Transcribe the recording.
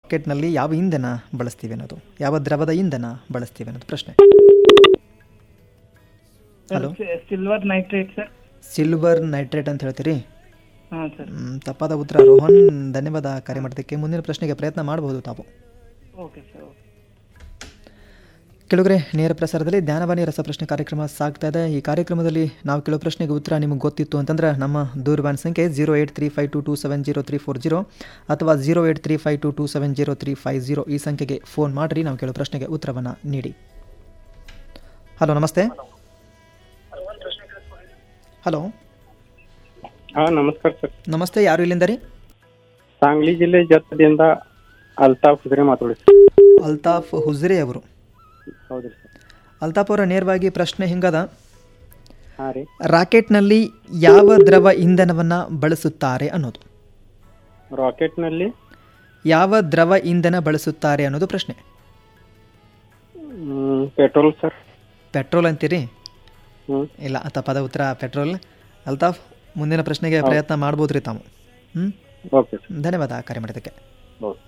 ರಾಕೆಟ್ನಲ್ಲಿ ಯಾವ ಇಂಧನ ಬಳಸ್ತೀವಿ ಅನ್ನೋದು ಯಾವ ದ್ರವದ ಇಂಧನ ಬಳಸ್ತೀವಿ ಅನ್ನೋದು ಪ್ರಶ್ನೆ hello silver nitrate sir silver nitrate ಅಂತ ಹೇಳ್ತೀರಿ ಹಾಂ ಸರ್ ಮ್, ತಪ್ಪಾದ ಉತ್ತರ ರೋಹನ್ ಧನ್ಯವಾದ ಕರೆ ಮಾಡೋದಕ್ಕೆ ಮುಂದಿನ ಪ್ರಶ್ನೆಗೆ ಪ್ರಯತ್ನ ಮಾಡಬಹುದು ತಾವು ಓಕೆ ಸರ್ ಓಕೆ ಕೆಳಗರೆ ನೇರ ಪ್ರಸಾರದಲ್ಲಿ ಜ್ಞಾನವಾಣಿ ರಸಪ್ರಶ್ನೆ ಕಾರ್ಯಕ್ರಮ ಸಾಗ್ತಾ ಇದೆ ಈ ಕಾರ್ಯಕ್ರಮದಲ್ಲಿ ನಾವು ಕೆಲವು ಪ್ರಶ್ನೆಗೆ ಉತ್ತರ ನಿಮಗೆ ಗೊತ್ತಿತ್ತು ಅಂತಂದ್ರೆ ನಮ್ಮ ದೂರವಾಣಿ ಸಂಖ್ಯೆ zero eight three five two two seven zero three four zero ಅಥವಾ zero eight three five two two seven zero three five zero ಈ ಸಂಖ್ಯೆಗೆ ಫೋನ್ ಮಾಡಿರಿ ನಾವು ಕೆಲವು ಪ್ರಶ್ನೆಗೆ ಉತ್ತರವನ್ನು ನೀಡಿ ಹಲೋ ನಮಸ್ತೆ ಹಲೋ ಹಾ ನಮಸ್ಕಾರ ಸರ್ ನಮಸ್ತೆ ಯಾರು ಇಲ್ಲಿಂದ ರೀ सांगली जिल्हे ಜತ್ತದಿಂದ ಅಲ್ತಾಫ್ ಹುದ್ರೆ ಮಾತಾಡಿ ಅಲ್ತಾಫ್ ಹುಜ್ರೆ ಅವರು ಹೌದ್ರಿ ಸರ್ ಅಲ್ತಾಫ್ ಅವರ ನೇರವಾಗಿ ಪ್ರಶ್ನೆ ಹಿಂಗದ ಹಾ ರೀ ರಾಕೆಟ್ನಲ್ಲಿ ಯಾವ ದ್ರವ ಇಂಧನವನ್ನು ಬಳಸುತ್ತಾರೆ ಅನ್ನೋದು ರಾಕೆಟ್ನಲ್ಲಿ ಯಾವ ದ್ರವ ಇಂಧನ ಬಳಸುತ್ತಾರೆ ಅನ್ನೋದು ಪ್ರಶ್ನೆ ಪೆಟ್ರೋಲ್ ಸರ್ ಪೆಟ್ರೋಲ್ ಅಂತೀರಿ ಹ್ಞೂ ಇಲ್ಲ ತಪ್ಪಾದ ಉತ್ತರ ಪೆಟ್ರೋಲ್ ಅಲ್ತಾಫ್ ಮುಂದಿನ ಪ್ರಶ್ನೆಗೆ ಪ್ರಯತ್ನ ಮಾಡ್ಬೋದ್ರಿ ತಾವು ಹ್ಞೂ ಓಕೆ ಸರ್ ಧನ್ಯವಾದ ಕರೆ ಮಾಡಿದ್ದಕ್ಕೆ ಹೌದು